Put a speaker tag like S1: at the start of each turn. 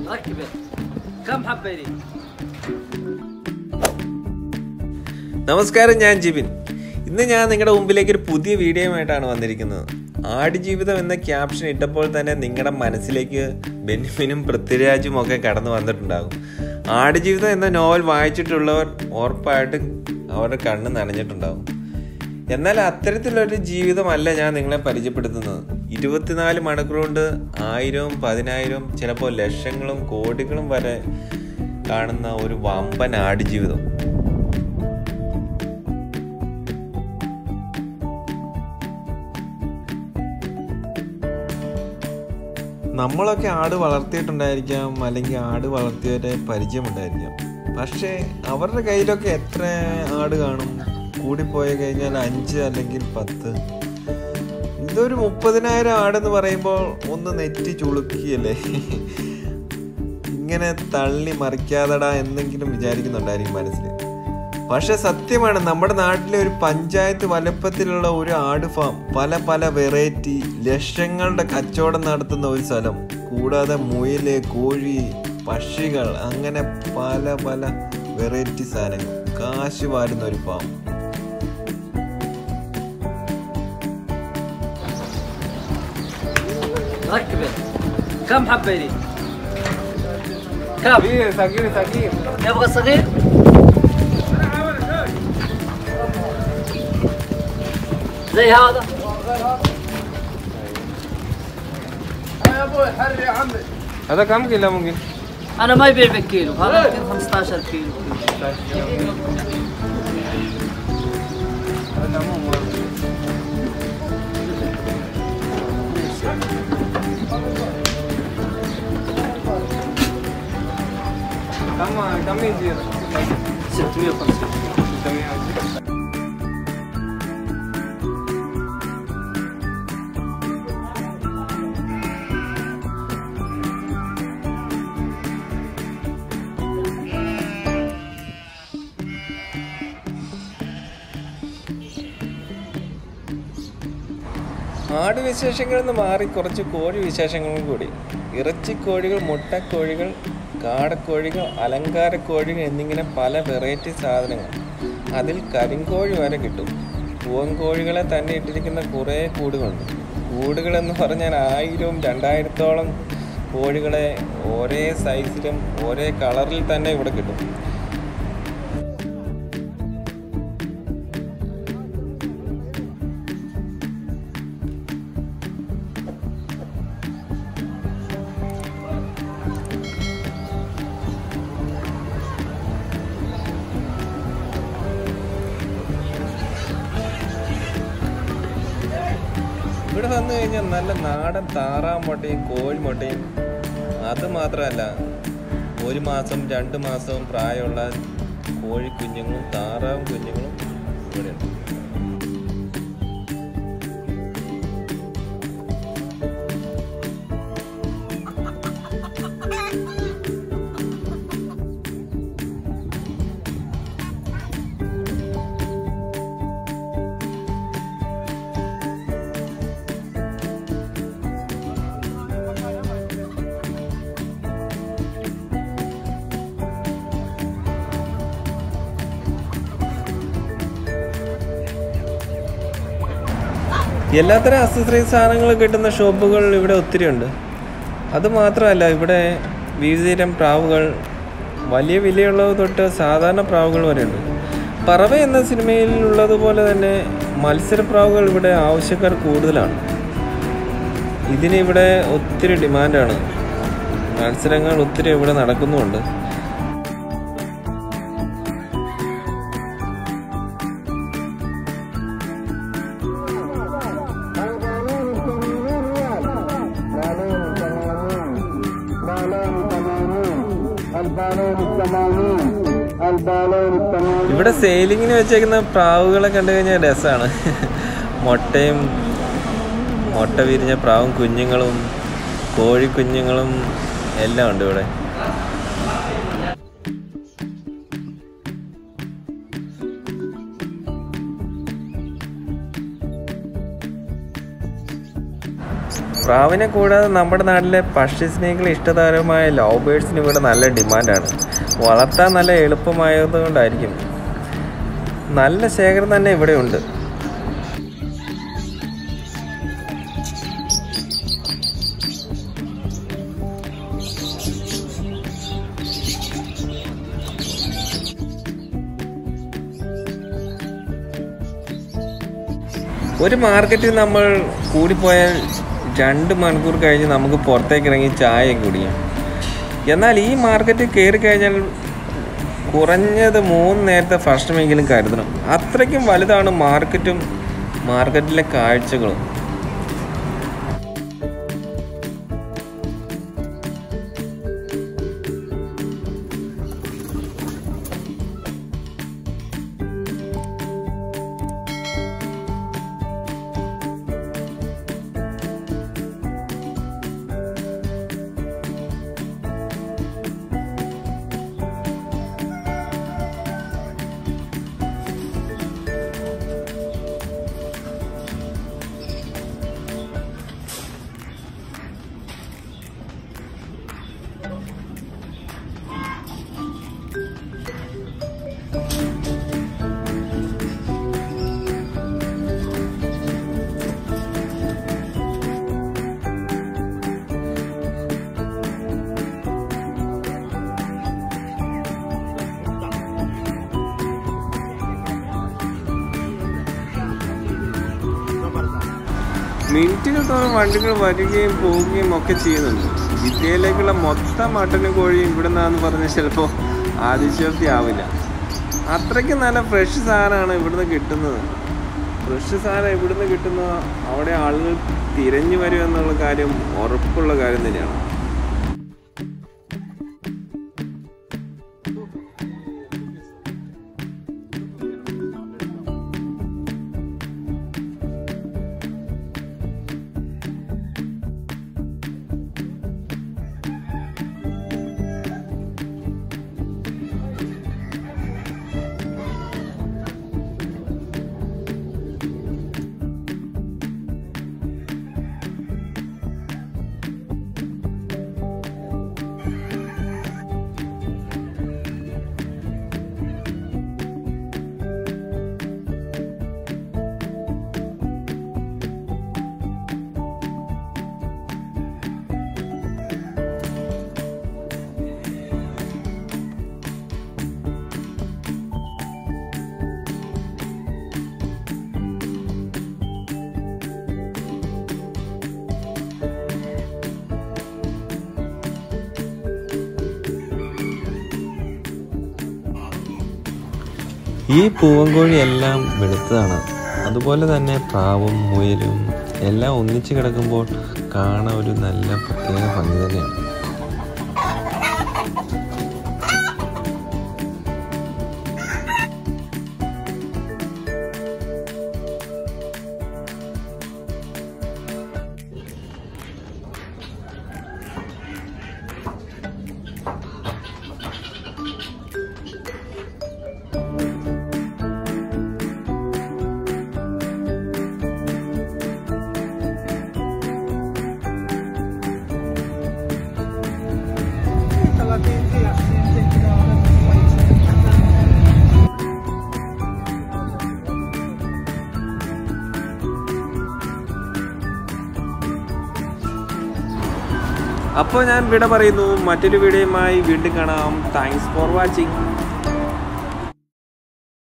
S1: ركبت كم حبة يريد؟
S2: നമസ്കാരം ഞാൻ ജിബിൻ ഇന്ന് ഞാൻ നിങ്ങളുടെ മുമ്പിലേക്ക് ഒരു പുതിയ വീഡിയോയുമായിട്ടാണ് വന്നിരിക്കുന്നത് ആടുജീവിതം എന്ന ക്യാപ്ഷൻ ഇട്ടപ്പോൾ തന്നെ നിങ്ങളുടെ മനസ്സിലേക്ക് ബെന്യമിനും പൃഥ്വിരാജും ഒക്കെ കടന്നു വന്നിട്ടുണ്ടാകും ആടുജീവിതം എന്ന നോവൽ വായിച്ചിട്ടുള്ളവർ ഉറപ്പായിട്ടും അവരുടെ കണ്ണ് നനഞ്ഞിട്ടുണ്ടാകും എന്നാൽ അത്തരത്തിലൊരു ജീവിതമല്ല ഞാൻ നിങ്ങളെ പരിചയപ്പെടുത്തുന്നത് ഇരുപത്തിനാല് മണിക്കൂർ കൊണ്ട് ആയിരവും പതിനായിരവും ചിലപ്പോൾ ലക്ഷങ്ങളും കോടികളും വരെ കാണുന്ന ഒരു വമ്പൻ ആടുജീവിതം നമ്മളൊക്കെ ആട് വളർത്തിയിട്ടുണ്ടായിരിക്കാം അല്ലെങ്കിൽ ആട് വളർത്തിയവരെ പരിചയമുണ്ടായിരിക്കാം പക്ഷേ അവരുടെ കയ്യിലൊക്കെ എത്ര ആട് കാണും കൂടിപ്പോയി കഴിഞ്ഞാൽ അഞ്ച് അല്ലെങ്കിൽ പത്ത് ഇതൊരു മുപ്പതിനായിരം ആടെന്ന് പറയുമ്പോൾ ഒന്ന് നെറ്റി ചുളുക്കിയല്ലേ ഇങ്ങനെ തള്ളി മറിക്കാതടാ എന്നെങ്കിലും വിചാരിക്കുന്നുണ്ടായിരിക്കും മനസ്സിൽ പക്ഷെ സത്യമാണ് നമ്മുടെ നാട്ടിലെ ഒരു പഞ്ചായത്ത് വലുപ്പത്തിലുള്ള ഒരു ആട് ഫാം പല പല വെറൈറ്റി ലക്ഷങ്ങളുടെ കച്ചവടം നടത്തുന്ന ഒരു സ്ഥലം കൂടാതെ മുയല് കോഴി പക്ഷികൾ അങ്ങനെ പല പല വെറൈറ്റി സാധനങ്ങൾ കാശ് വാരുന്ന ഒരു ഫാം
S1: ركبت كم حبة يريد؟ كم؟
S3: صغير صغير
S1: يبغى صغير؟ زي هذا
S3: يا ابوي حري يا عمي
S2: هذا كم كيلو ممكن
S1: انا ما يبيع بالكيلو هذا يمكن 15 كيلو
S3: كم كم يصير
S1: 650
S2: ആട് വിശേഷങ്ങളിൽ നിന്ന് മാറി കുറച്ച് കോഴി വിശേഷങ്ങളും കൂടി ഇറച്ചിക്കോഴികൾ മുട്ടക്കോഴികൾ കാടക്കോഴികൾ അലങ്കാരക്കോഴികൾ എന്നിങ്ങനെ പല വെറൈറ്റി സാധനങ്ങൾ അതിൽ കരിങ്കോഴി വരെ കിട്ടും പൂവൻകോഴികളെ തന്നെ ഇട്ടിരിക്കുന്ന കുറേ കൂടുകളുണ്ട് കൂടുകളെന്ന് പറഞ്ഞാൽ ആയിരവും രണ്ടായിരത്തോളം കോഴികളെ ഒരേ സൈസിലും ഒരേ കളറിൽ തന്നെ ഇവിടെ കിട്ടും ഇവിടെ വന്നു കഴിഞ്ഞാൽ നല്ല നാടൻ താറാവ് മുട്ടയും കോഴിമുട്ടയും അത് മാത്രമല്ല ഒരു മാസം രണ്ട് മാസവും പ്രായമുള്ള കോഴി കുഞ്ഞുങ്ങളും താറാവും കുഞ്ഞുങ്ങളും ഇവിടെയുണ്ട് എല്ലാത്തരം അക്സസറീസ് സാധനങ്ങൾ കിട്ടുന്ന ഷോപ്പുകൾ ഇവിടെ ഒത്തിരി ഉണ്ട് അത് മാത്രമല്ല ഇവിടെ വിവിധതരം പ്രാവുകൾ വലിയ വിലയുള്ളത് തൊട്ട് സാധാരണ പ്രാവുകൾ വരെ ഉണ്ട് പറവ എന്ന സിനിമയിൽ ഉള്ളതുപോലെ തന്നെ മത്സരപ്രാവുകൾ ഇവിടെ ആവശ്യക്കാർ കൂടുതലാണ് ഇതിന് ഇവിടെ ഒത്തിരി ഡിമാൻഡാണ് മത്സരങ്ങൾ ഒത്തിരി ഇവിടെ നടക്കുന്നുമുണ്ട് ഇവിടെ സെയിലിങ്ങിന് വെച്ചേക്കുന്ന പ്രാവുകളെ കണ്ടു കഴിഞ്ഞാൽ രസമാണ് മുട്ടയും മുട്ട വിരിഞ്ഞ പ്രാവും കുഞ്ഞുങ്ങളും കോഴിക്കുഞ്ഞുങ്ങളും എല്ലാം ഉണ്ട് ഇവിടെ പ്രാവിനെ കൂടാതെ നമ്മുടെ നാട്ടിലെ പക്ഷിസ്നേഹികളെ ഇഷ്ടതാരമായ ലവ് ബേഡ്സിന് ഇവിടെ നല്ല ഡിമാൻഡാണ് വളർത്താൻ നല്ല എളുപ്പമായതുകൊണ്ടായിരിക്കും നല്ല ശേഖരം തന്നെ ഇവിടെ ഉണ്ട് ഒരു മാർക്കറ്റിൽ നമ്മൾ കൂടിപ്പോയാൽ രണ്ട് മണിക്കൂർ കഴിഞ്ഞ് നമുക്ക് പുറത്തേക്ക് ഇറങ്ങി ചായ കുടിക്കാം എന്നാൽ ഈ മാർക്കറ്റിൽ കയറി കഴിഞ്ഞാൽ കുറഞ്ഞത് മൂന്ന് നേരത്തെ ഭക്ഷണമെങ്കിലും കരുതണം അത്രയ്ക്കും വലുതാണ് മാർക്കറ്റും മാർക്കറ്റിലെ കാഴ്ചകളും മിനിറ്റുകൾ തോറും വണ്ടികൾ വരികയും പോവുകയും ഒക്കെ ചെയ്യുന്നുണ്ട് വിദ്യയിലേക്കുള്ള മൊത്തം മട്ടനും കോഴിയും ഇവിടെ നിന്നാന്ന് പറഞ്ഞാൽ ചിലപ്പോൾ അതിശയോക്തി ആവില്ല അത്രയ്ക്ക് നല്ല ഫ്രഷ് സാധനമാണ് ഇവിടുന്ന് കിട്ടുന്നത് ഫ്രഷ് സാധനം ഇവിടുന്ന് കിട്ടുന്ന അവിടെ ആളുകൾ തിരഞ്ഞു വരും എന്നുള്ള കാര്യം ഉറപ്പുള്ള കാര്യം തന്നെയാണ് ഈ പൂവൻകോഴി എല്ലാം വെളുത്തതാണ് അതുപോലെ തന്നെ പ്രാവും മുയലും എല്ലാം ഒന്നിച്ച് കിടക്കുമ്പോൾ കാണാൻ ഒരു നല്ല പ്രത്യേക ഭംഗി തന്നെയാണ് അപ്പോൾ ഞാൻ വിട പറയുന്നു മറ്റൊരു വീഡിയോയുമായി വീണ്ടും കാണാം താങ്ക്സ് ഫോർ വാച്ചിങ്